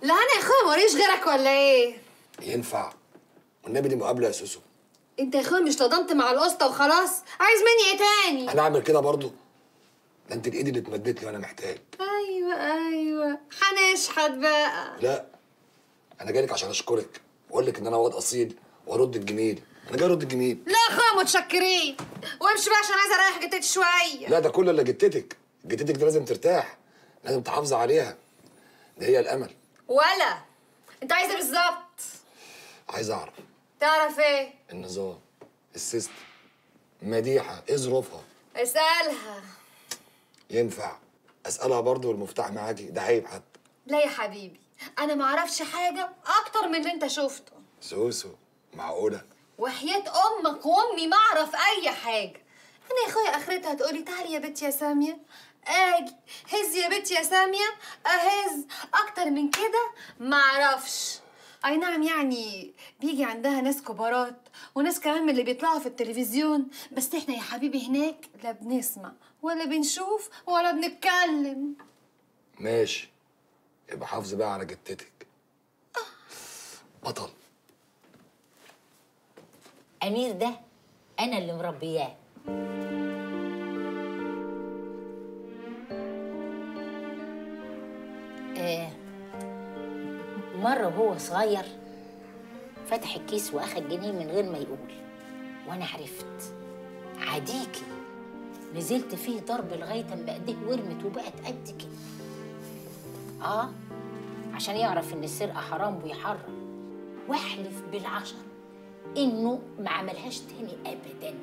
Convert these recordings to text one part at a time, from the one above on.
لا انا يا اخويا موريش غيرك ولا ايه ينفع والنبي دي مقابله يا سوسو انت يا اخويا مش تضمت مع القسطه وخلاص عايز مني ايه تاني انا اعمل كده برضو ده انت الايد اللي اتمدت لي وانا محتاج ايوه ايوه هنشحت بقى لا انا جايلك عشان اشكرك واقول لك ان انا واد اصيل وارد الجميل انا جاي ارد الجميل لا يا اخويا متشكرين وامشي بقى عشان عايزه اريح جتتي شويه لا ده كل اللي جتتك جتتك دي لازم ترتاح لازم تحافظي عليها ده هي الامل ولا انت عايز ايه بالظبط عايز اعرف تعرف ايه النظام السيستم مديحه ايه ظروفها اسالها ينفع اسالها برضو والمفتاح معاكي ده عيب حتى لا يا حبيبي انا ما اعرفش حاجه اكتر من اللي انت شفته سوسو معقوله وحياة امك وامي ما اعرف اي حاجه انا يا اخويا اخرتها تقولي تعالي يا بنت يا ساميه اجي هز يا بنت يا ساميه اهز اكتر من كده ما اعرفش اي نعم يعني بيجي عندها ناس كبارات وناس كمان من اللي بيطلعوا في التلفزيون بس احنا يا حبيبي هناك لا بنسمع ولا بنشوف ولا بنتكلم ماشي يبقى حافظي بقى على جتتك بطل امير ده انا اللي مربياه آه مره وهو صغير فتح الكيس واخد جنيه من غير ما يقول وانا عرفت عديكي نزلت فيه ضرب لغايه اما ايديه ورمت وبقت قد كده اه عشان يعرف ان السرقه حرام ويحرم واحلف بالعشر انه ما عملهاش تاني ابدا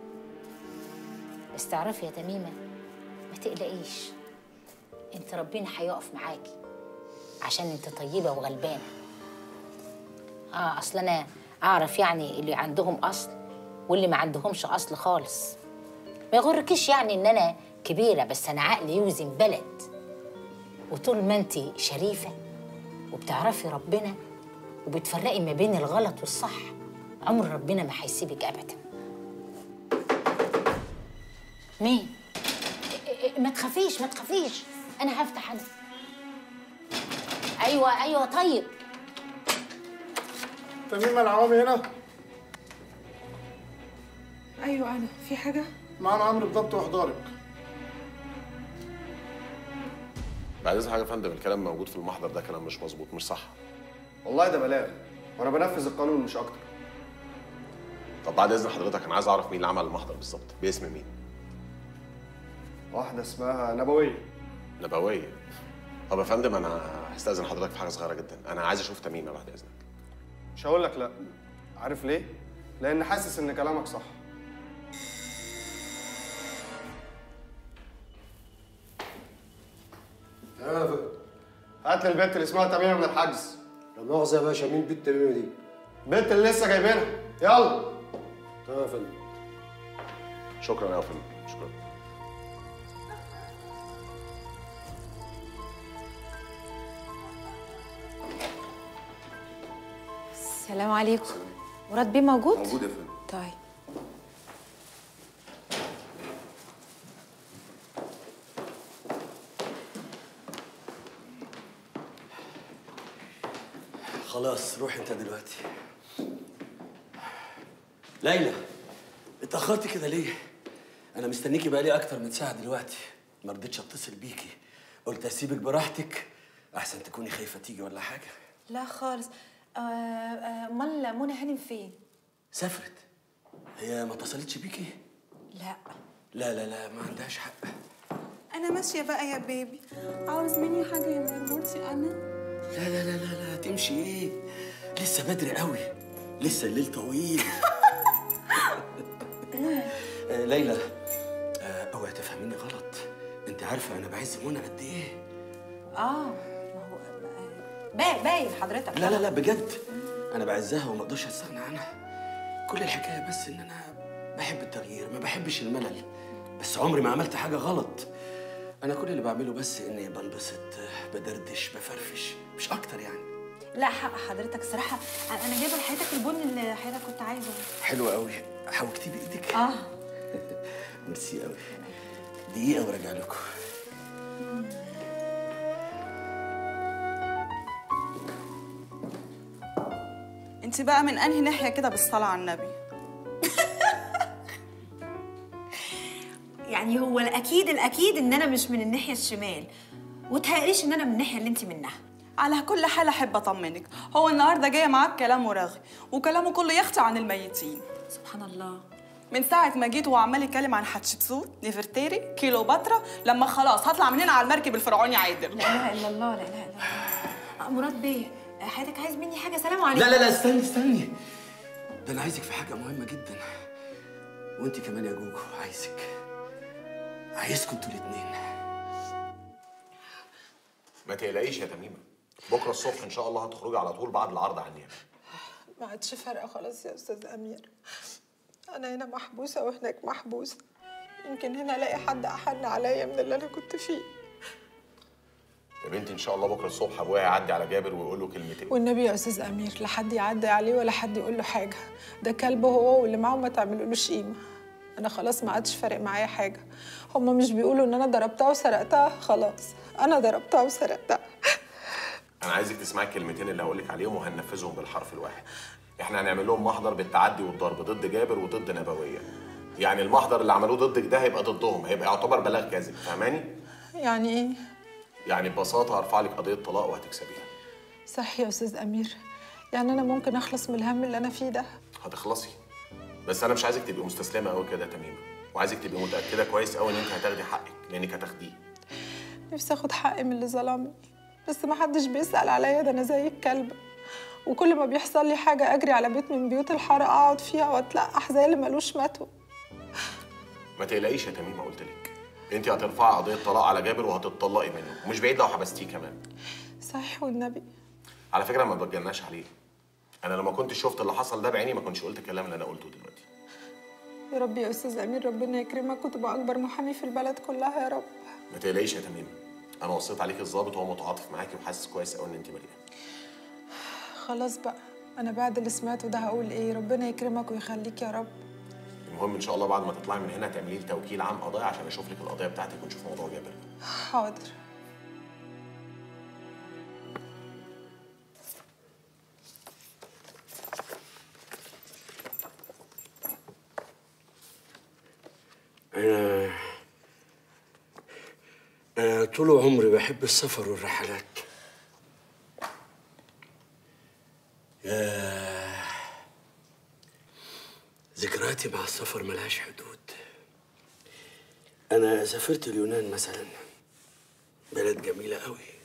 بس تعرفي يا تميمه ما تقلقيش انت ربنا هيقف معاكي عشان انت طيبه وغلبانه اه اصل انا اعرف يعني اللي عندهم اصل واللي ما عندهمش اصل خالص ما يغركيش يعني ان انا كبيره بس انا عقلي يوزن بلد وطول ما انت شريفه وبتعرفي ربنا وبتفرقي ما بين الغلط والصح عمر ربنا ما هيسيبك ابدا مين إيه- إيه- ما تخافيش ما تخافيش انا هفتح انا ايوه ايوه طيب تميم العوامي هنا ايوه انا في حاجه معانا عمرو بضبط واحضارك بعد اذن حاجه يا فندم الكلام موجود في المحضر ده كلام مش مظبوط مش صح والله ده بلاغ وانا بنفذ القانون مش اكتر طب بعد اذن حضرتك انا عايز اعرف مين اللي عمل المحضر بالظبط باسم مين واحده اسمها نبويه نبويه طب يا فندم انا هستاذن حضرتك في حاجه صغيره جدا انا عايز اشوف تميمه بعد اذنك مش هقول لك لا عارف ليه لان حاسس ان كلامك صح هات لي البت اللي اسمها تميمه من الحجز لا مؤاخذة يا باشا مين بنت تميمة دي؟ البت اللي لسه جايبينها يلا تمام يا فندم شكرا يا فندم شكرا السلام عليكم مراد بيه موجود موجود يا فندم طيب خلاص روح انت دلوقتي ليلى اتأخرتي كده ليه؟ أنا مستنيكي بقالي أكتر من ساعة دلوقتي ما رضيتش أتصل بيكي قلت أسيبك براحتك أحسن تكوني خايفة تيجي ولا حاجة لا خالص آه، آه، امال منى هانم فين سافرت هي ما اتصلتش بيكي؟ لا لا لا لا ما عندهاش حق انا ماشيه بقى يا بيبي عاوز مني حاجه يا مرموتي انا لا لا لا لا لا تمشي إيه؟ لسه بدري قوي لسه الليل طويل آه، ليلى آه، اوعي تفهميني غلط انت عارفه انا بعز منى قد ايه اه ما هو آه، باين باين حضرتك لا لا لا بجد انا بعزها وما اقدرش استغنى عنها كل الحكايه بس ان انا بحب التغيير ما بحبش الملل بس عمري ما عملت حاجه غلط انا كل اللي بعمله بس اني بنبسط بدردش بفرفش مش اكتر يعني لا حق حضرتك صراحه انا جايبه لحضرتك البن اللي حضرتك كنت عايزه حلو قوي حوجتيه بايدك اه ميرسي قوي دقيقه وراجع لكم انت بقى من انهي ناحيه كده بالصلاه على النبي يعني هو الاكيد الاكيد ان انا مش من الناحيه الشمال وتهيأليش ان انا من الناحيه اللي انت منها على كل حال احب اطمنك هو النهارده جاي معاك كلامه رغي وكلامه كله يخشى عن الميتين سبحان الله من ساعة ما جيت وهو عمال يتكلم عن حتشبسوت نفرتيري كيلوباترا لما خلاص هطلع من هنا على المركب الفرعوني عادل لا اله الا الله لا اله الا الله آه، مراد بيه آه، حضرتك عايز مني حاجه سلام عليكم لا لا لا استني استني ده انا عايزك في حاجه مهمه جدا وانت كمان يا جوجو عايزك عايزكم انتوا الاتنين ما تقلقيش يا تميمه بكره الصبح ان شاء الله هتخرجي على طول بعد العرض على النيابه ما عادش فارقة خلاص يا أستاذ أمير أنا هنا محبوسة وهناك محبوسة يمكن هنا ألاقي حد أحن عليا من اللي أنا كنت فيه يا بنتي ان شاء الله بكره الصبح ابويا هيعدي على جابر ويقول له كلمتين والنبي يا أستاذ أمير لا حد يعدي عليه ولا حد يقول له حاجة ده كلب هو واللي معاه ما تعملولوش قيمة أنا خلاص ما عادش فارق معايا حاجة هما مش بيقولوا إن أنا ضربتها وسرقتها خلاص أنا ضربتها وسرقتها انا عايزك تسمعي الكلمتين اللي هقول لك عليهم وهننفذهم بالحرف الواحد احنا هنعمل لهم محضر بالتعدي والضرب ضد جابر وضد نبويه يعني المحضر اللي عملوه ضدك ده هيبقى ضدهم هيبقى يعتبر بلاغ كاذب فاهماني يعني إيه يعني ببساطه هرفع لك قضيه طلاق وهتكسبيها صح يا أستاذ أمير يعني أنا ممكن أخلص من الهم اللي أنا فيه ده هتخلصي بس انا مش عايزك تبقي مستسلمه قوي كده يا تميمه وعايزك تبقي متاكده كويس قوي ان انت هتاخدي حقك لانك هتاخديه نفسي اخد حقي من اللي ظلمني بس ما حدش بيسأل عليا ده انا زي الكلب وكل ما بيحصل لي حاجة اجري على بيت من بيوت الحارة اقعد فيها واتلقح زي اللي ملوش متو ما تقلقيش يا تميمه قلت لك انت هترفعي قضيه طلاق على جابر وهتطلقي منه ومش بعيد لو حبستيه كمان صحيح والنبي على فكره ما بتجناش عليه انا لو ما كنتش شفت اللي حصل ده بعيني ما كنتش قلت الكلام اللي انا قلته دلوقتي يا رب يا استاذ امير ربنا يكرمك وتبقى اكبر محامي في البلد كلها يا رب ما تقلقيش يا تميمه انا وصيت عليك الظابط وهو متعاطف معاكي وحاسس كويس قوي ان انت بريئه خلاص بقى انا بعد اللي سمعته ده هقول ايه ربنا يكرمك ويخليك يا رب المهم ان شاء الله بعد ما تطلعي من هنا تعملي لي توكيل عام قضايا عشان اشوف لك القضيه بتاعتك ونشوف موضوع جابر حاضر انا انا طول عمري بحب السفر والرحلات ياه ذكرياتي مع السفر ملهاش حدود انا سافرت اليونان مثلا بلد جميله قوي